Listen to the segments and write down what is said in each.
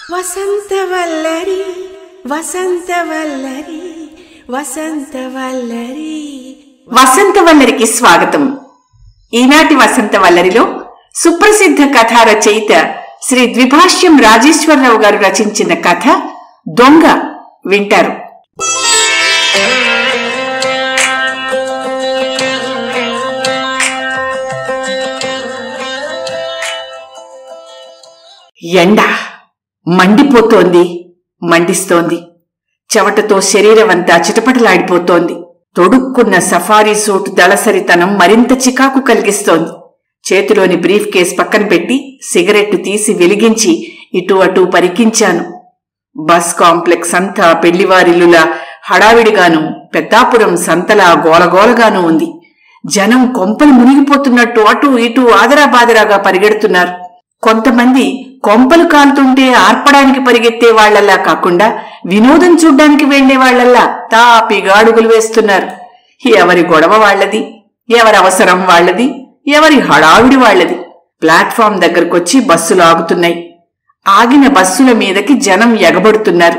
వసంతవల్లరి వసంతవల్లరి వసంతవల్లరి వసంతవల్లరికి స్వాగతం ఈనాటి వసంతవల్లరిలో సుప్రసిద్ధ కథా రచయిత శ్రీ ద్విభాష్యం రాజేశ్వరరావు గారు రచించిన కథ దొంగ వింటారు ఎండ మండిపోతోంది మండిస్తోంది చెవటతో శరీరమంతా చిటపటలాడిపోతోంది తొడుక్కున్న సఫారీ సూట్ దళసరితనం మరింత చికాకు కలిగిస్తోంది చేతిలోని బ్రీఫ్ కేస్ పక్కన పెట్టి సిగరెట్టు తీసి వెలిగించి ఇటు అటు పరికించాను బస్ కాంప్లెక్స్ అంతా పెళ్లివారిల్లులా హడావిడిగాను పెద్దాపురం సంతలా గోలగోలగాను ఉంది జనం కొంపలు మునిగిపోతున్నట్టు అటు ఇటు ఆదరాబాదరాగా పరిగెడుతున్నారు కొంతమంది కొంపలు కాలుతుంటే ఆర్పడానికి పరిగెత్తే వాళ్లలా కాకుండా వినోదం చూడ్డానికి వెళ్లే వాళ్లల్లా తాపిగా అడుగులు వేస్తున్నారు ఎవరి గొడవ వాళ్లది ఎవరి అవసరం వాళ్లది ఎవరి హడావిడి వాళ్లది ప్లాట్ఫామ్ దగ్గరకొచ్చి బస్సులు ఆగుతున్నాయి ఆగిన బస్సుల మీదకి జనం ఎగబడుతున్నారు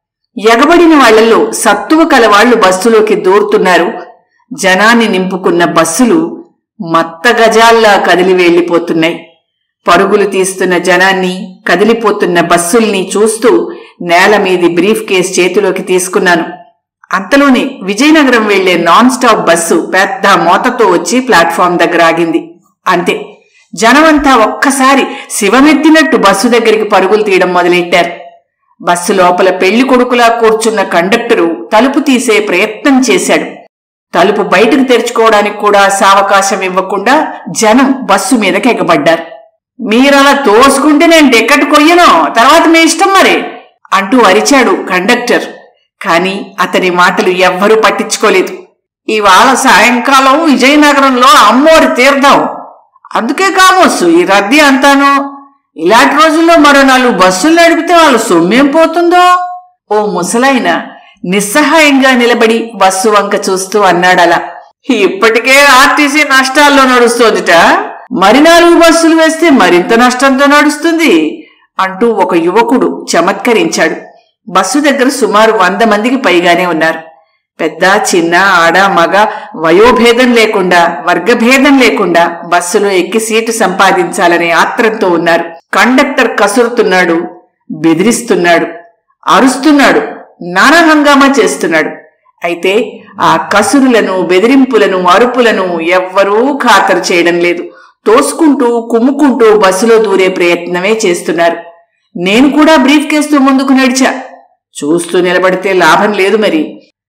ఎగబడిన వాళ్లలో సత్తువ కలవాళ్లు బస్సులోకి దూరుతున్నారు జనాన్ని నింపుకున్న బస్సులు మత్త గజాల్లా కదిలి వెళ్లిపోతున్నాయి పరుగులు తీస్తున్న జనాన్ని కదిలిపోతున్న బస్సుల్ని చూస్తూ నేల మీది బ్రీఫ్ కేస్ చేతిలోకి తీసుకున్నాను అంతలోనే విజయనగరం వెళ్లే నాన్ స్టాప్ బస్సు పెద్ద మోతతో వచ్చి ప్లాట్ఫామ్ దగ్గర ఆగింది అంతే జనమంతా ఒక్కసారి శివమెత్తినట్టు బస్సు దగ్గరికి పరుగులు తీయడం మొదలెట్టారు బస్సు లోపల పెళ్లి కొడుకులా కూర్చున్న కండక్టరు తలుపు తీసే ప్రయత్నం చేశాడు తలుపు బయటకు తెరుచుకోవడానికి కూడా సావకాశం ఇవ్వకుండా జనం బస్సు మీదకి ఎగబడ్డారు మీరలా తోసుకుంటే నేను టికెట్ కొయ్యను తర్వాత మీ ఇష్టం మరి అంటూ అరిచాడు కండక్టర్ కాని అతని మాటలు ఎవ్వరూ పట్టించుకోలేదు ఇవాళ సాయంకాలం విజయనగరంలో అమ్మోరి తీర్థం అందుకే కామోసు ఈ రద్దీ అంతాను ఇలాంటి రోజుల్లో మరో నాలుగు బస్సులు నడిపితే వాళ్ళు సొమ్మేం పోతుందో ఓ ముసలాయన నిస్సహాయంగా నిలబడి బస్సు వంక చూస్తూ అన్నాడలా ఇప్పటికే ఆర్టీసీ నష్టాల్లో నడుస్తోందిట మరి నాలుగు బస్సులు వేస్తే మరింత నష్టంతో నడుస్తుంది అంటూ ఒక యువకుడు చమత్కరించాడు బస్సు దగ్గర సుమారు వంద మందికి పైగానే ఉన్నారు పెద్ద చిన్న ఆడ మగ వయోభేదం లేకుండా వర్గభేదం లేకుండా బస్సులో ఎక్కి సీటు సంపాదించాలనే ఆత్రంతో ఉన్నారు కండక్టర్ కసురుతున్నాడు బెదిరిస్తున్నాడు అరుస్తున్నాడు నానా హంగామా చేస్తున్నాడు అయితే ఆ కసురులను బెదిరింపులను అరుపులను ఎవ్వరూ ఖాతరు చేయడం లేదు తోసుకుంటూ కుమ్ముకుంటూ బస్సులో దూరే ప్రయత్నమే చేస్తున్నారు నేను కూడా బ్రీఫ్ కేస్తూ ముందుకు నడిచా చూస్తూ నిలబడితే లాభం లేదు మరి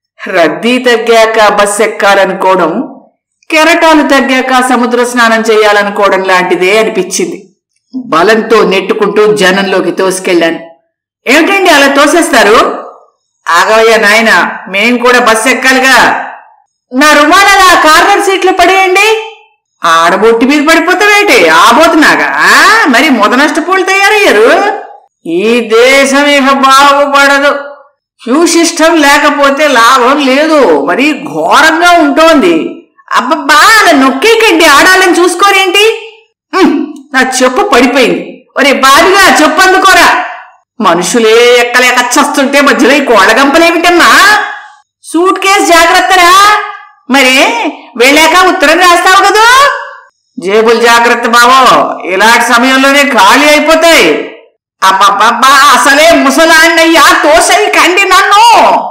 రద్దీ తగ్గాక బస్ ఎక్కాలనుకోవడం కెరటాలు తగ్గాక సముద్ర స్నానం చేయాలనుకోవడం లాంటిదే అనిపించింది బలంతో నెట్టుకుంటూ జనంలోకి తోసుకెళ్లాను ఏమిటండి అలా తోసేస్తారు ఆగవయ్య నాయన మేం కూడా బస్ ఎక్కాలిగా నా రుమాలలా కార్నర్ సీట్లో పడేయండి ఆడబొట్టి మీద పడిపోతావేటి ఆబోతున్నాగా ఆ? మరి మొద నష్టపోలు తయారయ్యారు ఈ దేశం ఇక బాగుపడదు క్యూ సిస్టమ్ లేకపోతే లాభం లేదు మరి ఘోరంగా ఉంటోంది అబ్బబ్బా అలా నొక్కేకండి ఆడాలని చూసుకోరేంటి ఉమ్, నా చెప్పు పడిపోయింది ఒరే బాదిగా చెప్పు అందుకోరా మనుషులే ఎక్కలేక చస్తుంటే మధ్యలో ఈ కోడగంపలేమిటమ్మా సూట్ కేసు జాగ్రత్తరా మరి వెళ్ళాక ఉత్తరం రాస్తావు కదా జేబులు జాగ్రత్త బావో ఇలాంటి సమయంలోనే ఖాళీ అయిపోతాయి అబ్బబ్బబ్బా అసలే ముసలాండయ్యా తోసై కండి నన్ను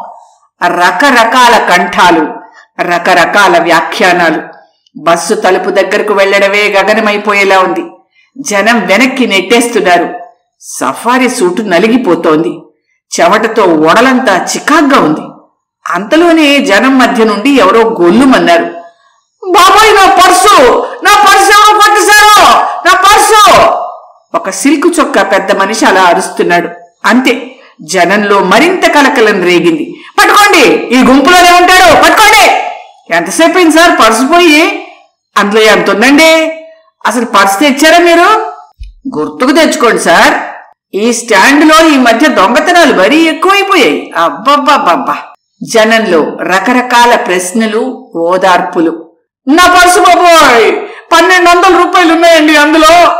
రకరకాల కంఠాలు రకరకాల వ్యాఖ్యానాలు బస్సు తలుపు దగ్గరకు వెళ్లడమే గగనమైపోయేలా ఉంది జనం వెనక్కి నెట్టేస్తున్నారు సఫారీ సూటు నలిగిపోతోంది చెమటతో ఓడలంతా చికాగ్గా ఉంది అంతలోనే జనం మధ్య నుండి ఎవరో గొల్లుమన్నారు బాబోయ్ నా పర్సు నా పర్సు ఎవరో కొట్టేశారు నా పర్సు ఒక సిల్క్ చొక్కా పెద్ద మనిషి అలా అరుస్తున్నాడు అంతే జనంలో మరింత కలకలం రేగింది పట్టుకోండి ఈ గుంపులోనే ఉంటాడు పట్టుకోండి ఎంతసేపు అయింది సార్ పర్సు పోయి అందులో ఎంత ఉందండి అసలు పర్సు తెచ్చారా మీరు గుర్తుకు తెచ్చుకోండి సార్ ఈ స్టాండ్ లో ఈ మధ్య దొంగతనాలు మరీ ఎక్కువైపోయాయి అబ్బబ్బబ్బబ్బా జనంలో రకరకాల ప్రశ్నలు ఓదార్పులు నా పర్సు బాబోయ్ పన్నెండు వందల రూపాయలు ఉన్నాయండి అందులో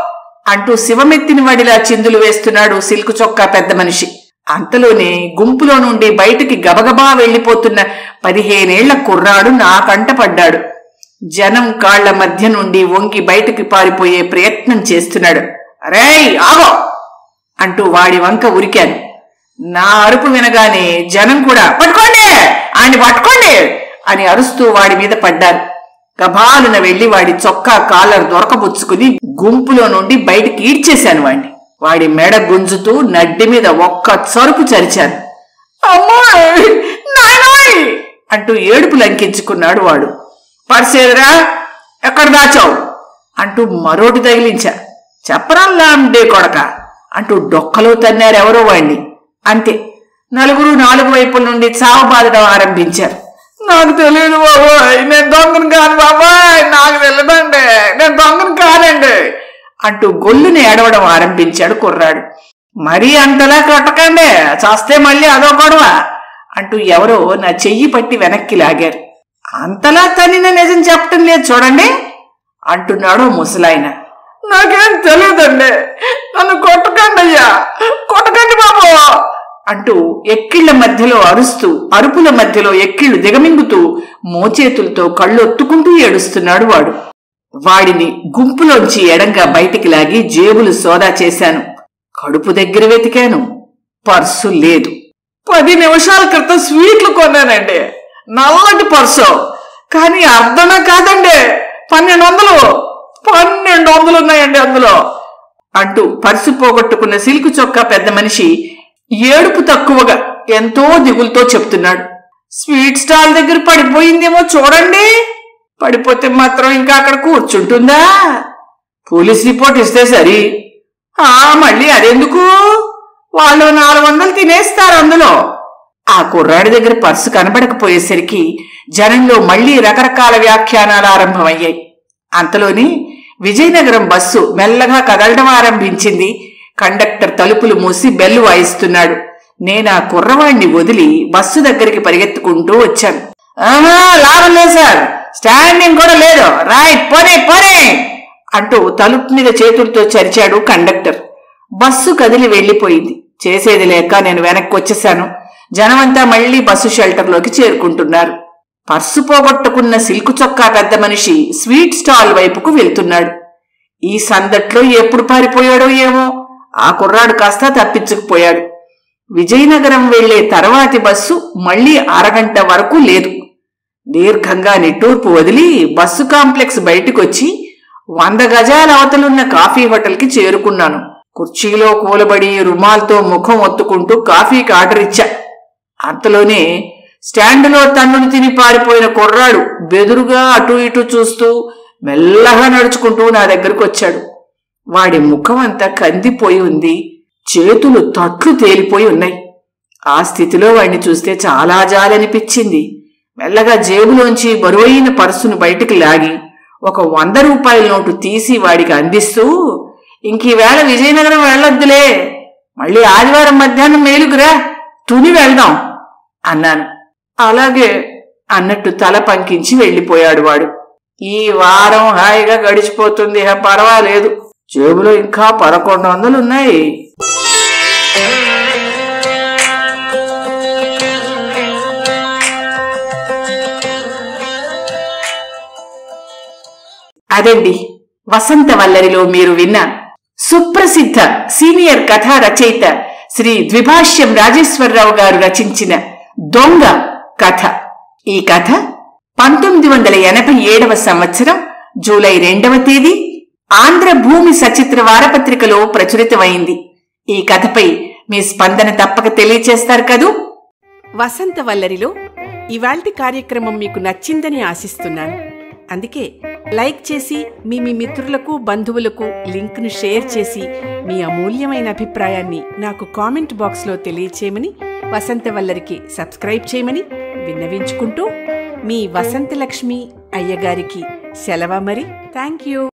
అంటూ శివమెత్తిన వాడిలా చిందులు వేస్తున్నాడు సిల్కు చొక్కా పెద్ద మనిషి అంతలోనే గుంపులో నుండి బయటికి గబగబా వెళ్లిపోతున్న పదిహేనేళ్ల కుర్రాడు నా కంట పడ్డాడు జనం కాళ్ల మధ్య నుండి వంగి బయటికి పారిపోయే ప్రయత్నం చేస్తున్నాడు రేయ్ ఆగో అంటూ వాడి వంక ఉరికాను నా అరుపు వినగానే జనం కూడా పట్టుకోండి ఆయన పట్టుకోండి అని అరుస్తూ వాడి మీద పడ్డారు గభాలున వెళ్లి వాడి చొక్కా కాలర్ దొరకబుచ్చుకుని గుంపులో నుండి బయటికి ఈడ్చేశాను వాడిని వాడి మెడ గుంజుతూ నడ్డి మీద ఒక్క చరుపు చరిచాను అమ్మాయ్ నాయనోయ్ అంటూ ఏడుపు లంకించుకున్నాడు వాడు పరిసేదరా ఎక్కడ దాచావు అంటూ మరోటి తగిలించా చెప్పరాల్లాండే కొడక అంటూ డొక్కలో తన్నారెవరో వాణ్ణి అంతే నలుగురు నాలుగు వైపుల నుండి చావు బాధడం ఆరంభించారు నాకు తెలియదు బాబాయ్ నేను దొంగను కాను బాబాయ్ నాకు తెలియదండి నేను దొంగను కానండి అంటూ గొల్లుని ఏడవడం ఆరంభించాడు కుర్రాడు మరీ అంతలా కొట్టకండి చస్తే మళ్ళీ అదో గొడవ అంటూ ఎవరో నా చెయ్యి పట్టి వెనక్కి లాగారు అంతలా తనిన నిజం చెప్పటం లేదు చూడండి అంటున్నాడు ముసలాయన నాకేం తెలియదండి నన్ను కొట్టకండి అయ్యా కొట్టకండి బాబు అంటూ ఎక్కిళ్ల మధ్యలో అరుస్తూ అరుపుల మధ్యలో ఎక్కిళ్లు దిగమింగుతూ మోచేతులతో కళ్ళు ఒత్తుకుంటూ ఏడుస్తున్నాడు వాడు వాడిని గుంపులోంచి ఎడంగా బయటికి లాగి జేబులు సోదా చేశాను కడుపు దగ్గర వెతికాను పర్సు లేదు పది నిమిషాల క్రితం స్వీట్లు కొన్నానండి నల్లటి పర్సు కానీ అర్ధమే కాదండి పన్నెండు వందలు పన్నెండు వందలు ఉన్నాయండి అందులో అంటూ పర్సు పోగొట్టుకున్న సిల్కు చొక్కా పెద్ద మనిషి ఏడుపు తక్కువగా ఎంతో దిగులుతో చెప్తున్నాడు స్వీట్ స్టాల్ దగ్గర పడిపోయిందేమో చూడండి పడిపోతే మాత్రం ఇంకా అక్కడ కూర్చుంటుందా పోలీస్ రిపోర్ట్ ఇస్తే సరి ఆ మళ్ళీ అదెందుకు వాళ్ళు నాలుగు వందలు తినేస్తారు అందులో ఆ కుర్రాడి దగ్గర పర్సు కనబడకపోయేసరికి జనంలో మళ్లీ రకరకాల వ్యాఖ్యానాలు ఆరంభమయ్యాయి అంతలోని విజయనగరం బస్సు మెల్లగా కదలడం ఆరంభించింది కండక్టర్ తలుపులు మూసి బెల్లు వాయిస్తున్నాడు నేను ఆ కుర్రవాణ్ణి వదిలి బస్సు దగ్గరికి పరిగెత్తుకుంటూ వచ్చాను ఆహా లాభం లేదు సార్ స్టాండింగ్ కూడా లేదు రైట్ పోనే పోనే అంటూ తలుపు మీద చేతులతో చరిచాడు కండక్టర్ బస్సు కదిలి వెళ్లిపోయింది చేసేది లేక నేను వెనక్కి వచ్చేశాను జనమంతా మళ్లీ బస్సు షెల్టర్లోకి చేరుకుంటున్నారు పర్సు పోగొట్టుకున్న సిల్కు చొక్కా పెద్ద మనిషి స్వీట్ స్టాల్ వైపుకు వెళ్తున్నాడు ఈ సందట్లో ఎప్పుడు పారిపోయాడో ఏమో ఆ కుర్రాడు కాస్త తప్పించుకుపోయాడు విజయనగరం వెళ్లే తర్వాతి బస్సు మళ్లీ అరగంట వరకు లేదు దీర్ఘంగా నిట్టూర్పు వదిలి బస్సు కాంప్లెక్స్ బయటికొచ్చి వంద గజాల అవతలున్న కాఫీ హోటల్కి చేరుకున్నాను కుర్చీలో కూలబడి రుమాల్తో ముఖం ఒత్తుకుంటూ కాఫీకి ఆర్డర్ ఇచ్చా అంతలోనే స్టాండులో తన్నును తిని పారిపోయిన కుర్రాడు బెదురుగా అటు ఇటు చూస్తూ మెల్లగా నడుచుకుంటూ నా దగ్గరకు వచ్చాడు వాడి ముఖం అంతా కందిపోయి ఉంది చేతులు తట్లు తేలిపోయి ఉన్నాయి ఆ స్థితిలో వాడిని చూస్తే చాలా జాలనిపించింది మెల్లగా జేబులోంచి బరువైన పర్సును బయటికి లాగి ఒక వంద రూపాయల నోటు తీసి వాడికి అందిస్తూ ఇంకీవేళ విజయనగరం వెళ్ళొద్దులే మళ్ళీ ఆదివారం మధ్యాహ్నం మేలుకురా తుని వెళ్దాం అన్నాను అలాగే అన్నట్టు తల పంకించి వెళ్ళిపోయాడు వాడు ఈ వారం హాయిగా గడిచిపోతుంది ఇహ పర్వాలేదు జేబులో ఇంకా పదకొండు వందలు ఉన్నాయి అదండి వసంత వల్లరిలో మీరు విన్న సుప్రసిద్ధ సీనియర్ కథా రచయిత శ్రీ ద్విభాష్యం రాజేశ్వరరావు గారు రచించిన దొంగ కథ ఈ కథ పంతొమ్మిది వందల ఎనభై ఏడవ సంవత్సరం జూలై రెండవ తేదీ ఆంధ్ర భూమి సచిత్ర వారపత్రికలో ప్రచురితమైంది ఈ కథపై మీ స్పందన తప్పక తెలియచేస్తారు కదూ వసంత వల్లరిలో ఇవాల్టి కార్యక్రమం మీకు నచ్చిందని ఆశిస్తున్నాను అందుకే లైక్ చేసి మీ మీ మిత్రులకు బంధువులకు లింక్ను షేర్ చేసి మీ అమూల్యమైన అభిప్రాయాన్ని నాకు కామెంట్ బాక్స్లో తెలియచేయమని వసంత వల్లరికి సబ్స్క్రైబ్ చేయమని విన్నవించుకుంటూ మీ వసంతలక్ష్మి అయ్యగారికి సెలవ మరి థ్యాంక్ యూ